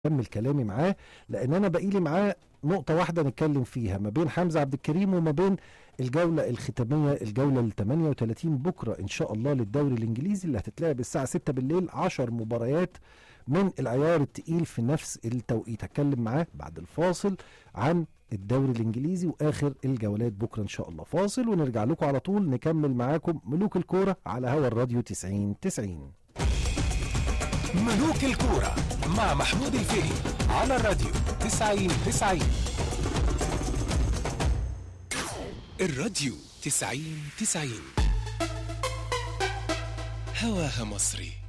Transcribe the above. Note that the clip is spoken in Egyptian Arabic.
اكمل كلامي معاه لان انا باقي لي معاه نقطة واحدة نتكلم فيها ما بين حمزة عبد الكريم وما بين الجولة الختامية الجولة ال 38 بكرة إن شاء الله للدوري الإنجليزي اللي هتتلعب الساعة 6 بالليل 10 مباريات من العيار التقيل في نفس التوقيت هتكلم معاه بعد الفاصل عن الدوري الإنجليزي وآخر الجولات بكرة إن شاء الله فاصل ونرجع لكم على طول نكمل معاكم ملوك الكورة على هوا الراديو 90 90 ملوك الكورة مع محمود الفقي على الراديو 90 90 الراديو 90 90 هواها مصري